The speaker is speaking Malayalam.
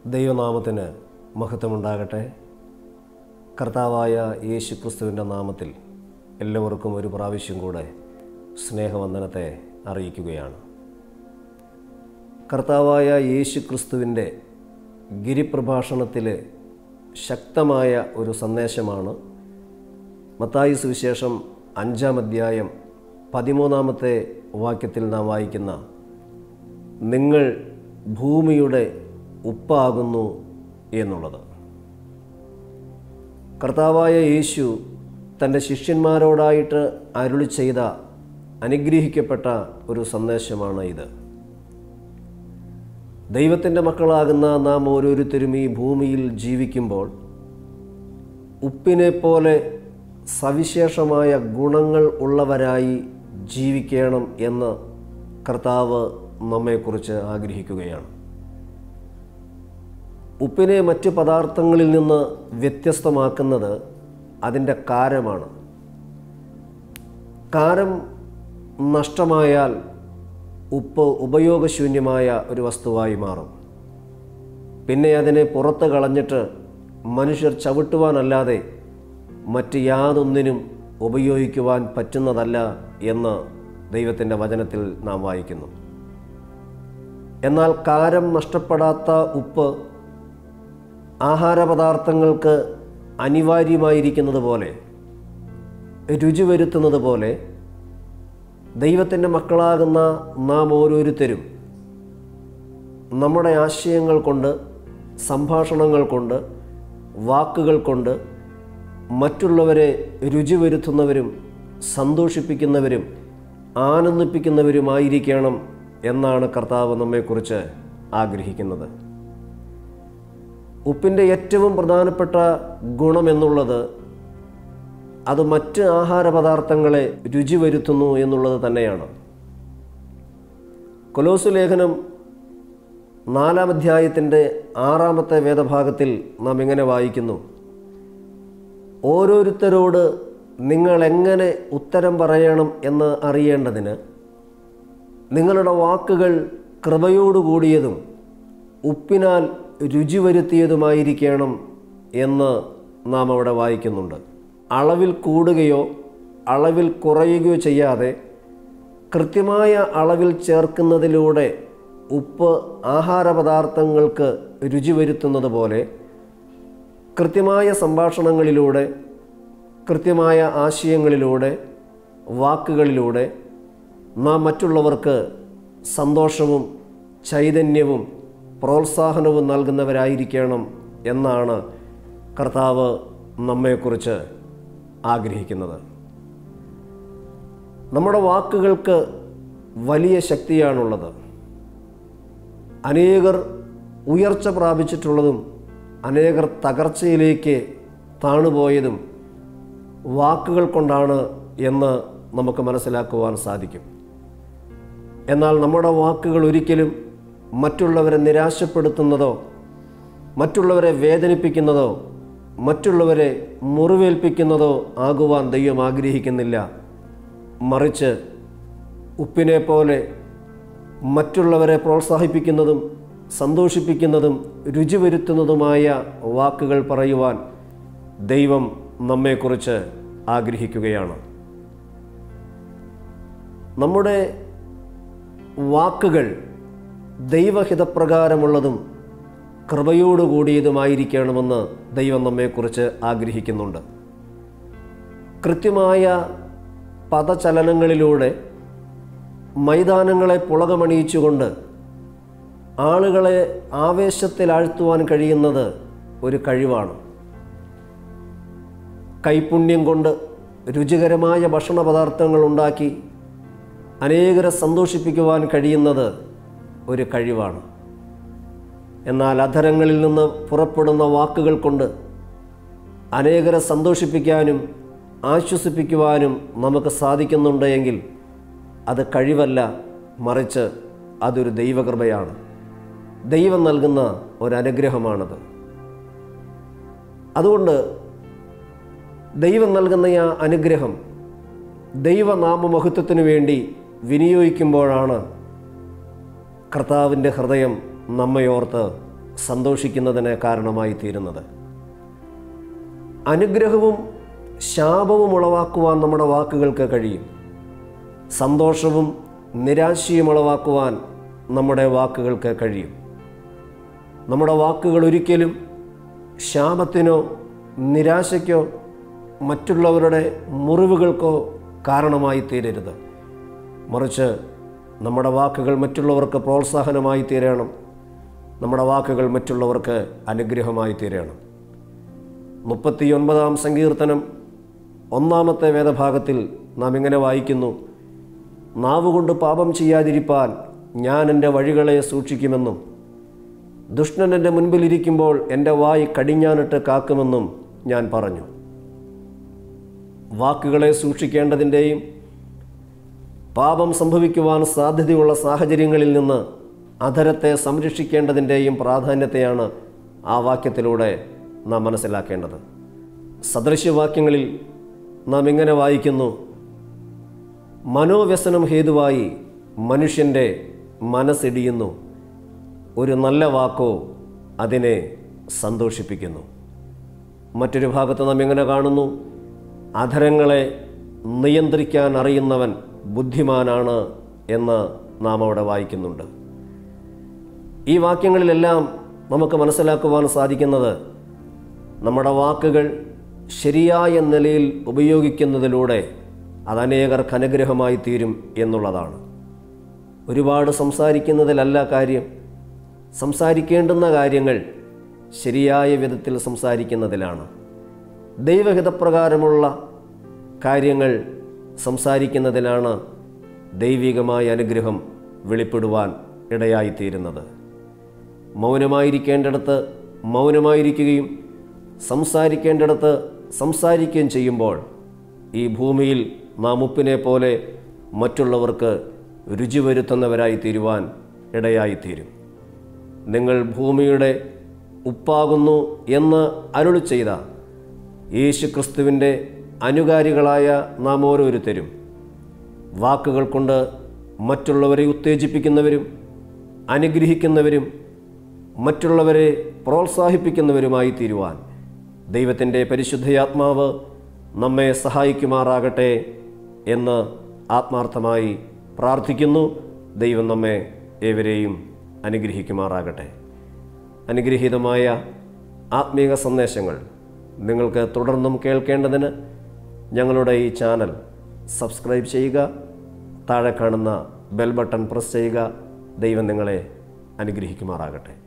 ദൈവനാമത്തിന് മഹത്വമുണ്ടാകട്ടെ കർത്താവായ യേശു ക്രിസ്തുവിൻ്റെ നാമത്തിൽ എല്ലാവർക്കും ഒരു പ്രാവശ്യം കൂടെ സ്നേഹവന്ദനത്തെ അറിയിക്കുകയാണ് കർത്താവായ യേശു ക്രിസ്തുവിൻ്റെ ഗിരിപ്രഭാഷണത്തിലെ ശക്തമായ ഒരു സന്ദേശമാണ് മത്തായി സുവിശേഷം അഞ്ചാം അധ്യായം പതിമൂന്നാമത്തെ വാക്യത്തിൽ നാം വായിക്കുന്ന നിങ്ങൾ ഭൂമിയുടെ ഉപ്പാകുന്നു എന്നുള്ളത് കർത്താവായ യേശു തൻ്റെ ശിഷ്യന്മാരോടായിട്ട് അരുളി ചെയ്ത അനുഗ്രഹിക്കപ്പെട്ട ഒരു സന്ദേശമാണ് ഇത് ദൈവത്തിൻ്റെ മക്കളാകുന്ന നാം ഓരോരുത്തരും ഈ ഭൂമിയിൽ ജീവിക്കുമ്പോൾ ഉപ്പിനെ പോലെ സവിശേഷമായ ഗുണങ്ങൾ ഉള്ളവരായി ജീവിക്കണം എന്ന് കർത്താവ് നമ്മെക്കുറിച്ച് ആഗ്രഹിക്കുകയാണ് ഉപ്പിനെ മറ്റ് പദാർത്ഥങ്ങളിൽ നിന്ന് വ്യത്യസ്തമാക്കുന്നത് അതിൻ്റെ കാരമാണ് കാരം നഷ്ടമായാൽ ഉപ്പ് ഉപയോഗശൂന്യമായ ഒരു വസ്തുവായി മാറും പിന്നെ അതിനെ പുറത്ത് കളഞ്ഞിട്ട് മനുഷ്യർ ചവിട്ടുവാനല്ലാതെ മറ്റ് യാതൊന്നിനും ഉപയോഗിക്കുവാൻ പറ്റുന്നതല്ല എന്ന് ദൈവത്തിൻ്റെ വചനത്തിൽ നാം വായിക്കുന്നു എന്നാൽ കാരം നഷ്ടപ്പെടാത്ത ഉപ്പ് ആഹാരപദാർത്ഥങ്ങൾക്ക് അനിവാര്യമായിരിക്കുന്നത് പോലെ രുചി വരുത്തുന്നത് പോലെ ദൈവത്തിൻ്റെ മക്കളാകുന്ന നാം ഓരോരുത്തരും നമ്മുടെ ആശയങ്ങൾ കൊണ്ട് സംഭാഷണങ്ങൾ കൊണ്ട് വാക്കുകൾ കൊണ്ട് മറ്റുള്ളവരെ രുചി വരുത്തുന്നവരും സന്തോഷിപ്പിക്കുന്നവരും ആനന്ദിപ്പിക്കുന്നവരുമായിരിക്കണം എന്നാണ് കർത്താവ് നമ്മെക്കുറിച്ച് ആഗ്രഹിക്കുന്നത് ഉപ്പിൻ്റെ ഏറ്റവും പ്രധാനപ്പെട്ട ഗുണമെന്നുള്ളത് അത് മറ്റ് ആഹാരപദാർത്ഥങ്ങളെ രുചി വരുത്തുന്നു എന്നുള്ളത് തന്നെയാണ് കൊലോസു ലേഖനം നാലാം അധ്യായത്തിൻ്റെ ആറാമത്തെ വേദഭാഗത്തിൽ നാം ഇങ്ങനെ വായിക്കുന്നു ഓരോരുത്തരോട് നിങ്ങൾ എങ്ങനെ ഉത്തരം പറയണം എന്ന് അറിയേണ്ടതിന് നിങ്ങളുടെ വാക്കുകൾ കൃപയോടുകൂടിയതും ഉപ്പിനാൽ രുചി വരുത്തിയതുമായിരിക്കണം എന്ന് നാം അവിടെ വായിക്കുന്നുണ്ട് അളവിൽ കൂടുകയോ അളവിൽ കുറയുകയോ ചെയ്യാതെ കൃത്യമായ അളവിൽ ചേർക്കുന്നതിലൂടെ ഉപ്പ് ആഹാരപദാർത്ഥങ്ങൾക്ക് രുചി വരുത്തുന്നത് പോലെ കൃത്യമായ സംഭാഷണങ്ങളിലൂടെ കൃത്യമായ ആശയങ്ങളിലൂടെ വാക്കുകളിലൂടെ നാം മറ്റുള്ളവർക്ക് സന്തോഷവും ചൈതന്യവും പ്രോത്സാഹനവും നൽകുന്നവരായിരിക്കണം എന്നാണ് കർത്താവ് നമ്മെക്കുറിച്ച് ആഗ്രഹിക്കുന്നത് നമ്മുടെ വാക്കുകൾക്ക് വലിയ ശക്തിയാണുള്ളത് അനേകർ ഉയർച്ച പ്രാപിച്ചിട്ടുള്ളതും അനേകർ തകർച്ചയിലേക്ക് താണുപോയതും വാക്കുകൾ കൊണ്ടാണ് എന്ന് നമുക്ക് മനസ്സിലാക്കുവാൻ സാധിക്കും എന്നാൽ നമ്മുടെ വാക്കുകൾ ഒരിക്കലും മറ്റുള്ളവരെ നിരാശപ്പെടുത്തുന്നതോ മറ്റുള്ളവരെ വേദനിപ്പിക്കുന്നതോ മറ്റുള്ളവരെ മുറിവേൽപ്പിക്കുന്നതോ ആകുവാൻ ദൈവം ആഗ്രഹിക്കുന്നില്ല മറിച്ച് ഉപ്പിനെ പോലെ മറ്റുള്ളവരെ പ്രോത്സാഹിപ്പിക്കുന്നതും സന്തോഷിപ്പിക്കുന്നതും രുചി വരുത്തുന്നതുമായ വാക്കുകൾ പറയുവാൻ ദൈവം നമ്മെക്കുറിച്ച് ആഗ്രഹിക്കുകയാണ് നമ്മുടെ വാക്കുകൾ ദൈവഹിതപ്രകാരമുള്ളതും കൃപയോടുകൂടിയതുമായിരിക്കണമെന്ന് ദൈവം നമ്മെക്കുറിച്ച് ആഗ്രഹിക്കുന്നുണ്ട് കൃത്യമായ പദചലനങ്ങളിലൂടെ മൈതാനങ്ങളെ പുളകമണിയിച്ചുകൊണ്ട് ആളുകളെ ആവേശത്തിലാഴ്ത്തുവാൻ കഴിയുന്നത് ഒരു കഴിവാണ് കൈപുണ്യം കൊണ്ട് രുചികരമായ ഭക്ഷണ പദാർത്ഥങ്ങൾ ഉണ്ടാക്കി അനേകരെ സന്തോഷിപ്പിക്കുവാൻ കഴിയുന്നത് ഒരു കഴിവാണ് എന്നാൽ അധരങ്ങളിൽ നിന്ന് പുറപ്പെടുന്ന വാക്കുകൾ കൊണ്ട് അനേകരെ സന്തോഷിപ്പിക്കാനും ആശ്വസിപ്പിക്കുവാനും നമുക്ക് സാധിക്കുന്നുണ്ട് എങ്കിൽ അത് കഴിവല്ല മറിച്ച് അതൊരു ദൈവകൃപയാണ് ദൈവം നൽകുന്ന ഒരനുഗ്രഹമാണത് അതുകൊണ്ട് ദൈവം നൽകുന്ന ആ അനുഗ്രഹം ദൈവനാമമഹത്വത്തിനു വേണ്ടി വിനിയോഗിക്കുമ്പോഴാണ് കർത്താവിൻ്റെ ഹൃദയം നമ്മയോർത്ത് സന്തോഷിക്കുന്നതിന് കാരണമായി തീരുന്നത് അനുഗ്രഹവും ശാപവും ഉളവാക്കുവാൻ നമ്മുടെ വാക്കുകൾക്ക് കഴിയും സന്തോഷവും നിരാശയും ഉളവാക്കുവാൻ നമ്മുടെ വാക്കുകൾക്ക് കഴിയും നമ്മുടെ വാക്കുകൾ ഒരിക്കലും ശാപത്തിനോ നിരാശയ്ക്കോ മറ്റുള്ളവരുടെ മുറിവുകൾക്കോ കാരണമായി തീരരുത് മറിച്ച് നമ്മുടെ വാക്കുകൾ മറ്റുള്ളവർക്ക് പ്രോത്സാഹനമായി തീരണം നമ്മുടെ വാക്കുകൾ മറ്റുള്ളവർക്ക് അനുഗ്രഹമായി തീരണം മുപ്പത്തിയൊൻപതാം സങ്കീർത്തനം ഒന്നാമത്തെ വേദഭാഗത്തിൽ നാം ഇങ്ങനെ വായിക്കുന്നു നാവുകൊണ്ട് പാപം ചെയ്യാതിരിപ്പാൻ ഞാൻ എൻ്റെ വഴികളെ സൂക്ഷിക്കുമെന്നും ദുഷ്ടൻ എൻ്റെ മുൻപിലിരിക്കുമ്പോൾ എൻ്റെ വായി കടിഞ്ഞാനിട്ട് കാക്കുമെന്നും ഞാൻ പറഞ്ഞു വാക്കുകളെ സൂക്ഷിക്കേണ്ടതിൻ്റെയും പാപം സംഭവിക്കുവാൻ സാധ്യതയുള്ള സാഹചര്യങ്ങളിൽ നിന്ന് അധരത്തെ സംരക്ഷിക്കേണ്ടതിൻ്റെയും പ്രാധാന്യത്തെയാണ് ആ വാക്യത്തിലൂടെ നാം മനസ്സിലാക്കേണ്ടത് സദൃശ്യവാക്യങ്ങളിൽ നാം ഇങ്ങനെ വായിക്കുന്നു മനോവ്യസനം ഹേതുവായി മനുഷ്യൻ്റെ മനസ്സിടിയുന്നു ഒരു നല്ല വാക്കോ അതിനെ സന്തോഷിപ്പിക്കുന്നു മറ്റൊരു ഭാഗത്ത് നാം എങ്ങനെ കാണുന്നു അധരങ്ങളെ നിയന്ത്രിക്കാൻ അറിയുന്നവൻ ബുദ്ധിമാനാണ് എന്ന് നാം അവിടെ വായിക്കുന്നുണ്ട് ഈ വാക്യങ്ങളിലെല്ലാം നമുക്ക് മനസ്സിലാക്കുവാൻ സാധിക്കുന്നത് നമ്മുടെ വാക്കുകൾ ശരിയായ നിലയിൽ ഉപയോഗിക്കുന്നതിലൂടെ അത് അനേകർക്ക് അനുഗ്രഹമായി തീരും എന്നുള്ളതാണ് ഒരുപാട് സംസാരിക്കുന്നതിലല്ല കാര്യം സംസാരിക്കേണ്ടുന്ന കാര്യങ്ങൾ ശരിയായ വിധത്തിൽ സംസാരിക്കുന്നതിലാണ് ദൈവഹിതപ്രകാരമുള്ള കാര്യങ്ങൾ സംസാരിക്കുന്നതിലാണ് ദൈവികമായ അനുഗ്രഹം വെളിപ്പെടുവാൻ ഇടയായിത്തീരുന്നത് മൗനമായിരിക്കേണ്ടിടത്ത് മൗനമായിരിക്കുകയും സംസാരിക്കേണ്ടിടത്ത് സംസാരിക്കുകയും ചെയ്യുമ്പോൾ ഈ ഭൂമിയിൽ നാം ഉപ്പിനെ പോലെ മറ്റുള്ളവർക്ക് രുചി വരുത്തുന്നവരായി തീരുവാൻ ഇടയായിത്തീരും നിങ്ങൾ ഭൂമിയുടെ ഉപ്പാകുന്നു എന്ന് അരുളി ചെയ്ത യേശു ക്രിസ്തുവിൻ്റെ അനുകാരികളായ നാം ഓരോരുത്തരും വാക്കുകൾ കൊണ്ട് മറ്റുള്ളവരെ ഉത്തേജിപ്പിക്കുന്നവരും അനുഗ്രഹിക്കുന്നവരും മറ്റുള്ളവരെ പ്രോത്സാഹിപ്പിക്കുന്നവരുമായി തീരുവാൻ ദൈവത്തിൻ്റെ പരിശുദ്ധയാത്മാവ് നമ്മെ സഹായിക്കുമാറാകട്ടെ എന്ന് ആത്മാർത്ഥമായി പ്രാർത്ഥിക്കുന്നു ദൈവം നമ്മെ ഏവരെയും അനുഗ്രഹിക്കുമാറാകട്ടെ അനുഗ്രഹീതമായ ആത്മീക സന്ദേശങ്ങൾ നിങ്ങൾക്ക് തുടർന്നും കേൾക്കേണ്ടതിന് ഞങ്ങളുടെ ഈ ചാനൽ സബ്സ്ക്രൈബ് ചെയ്യുക താഴെ കാണുന്ന ബെൽ ബട്ടൺ പ്രസ് ചെയ്യുക ദൈവം നിങ്ങളെ അനുഗ്രഹിക്കുമാറാകട്ടെ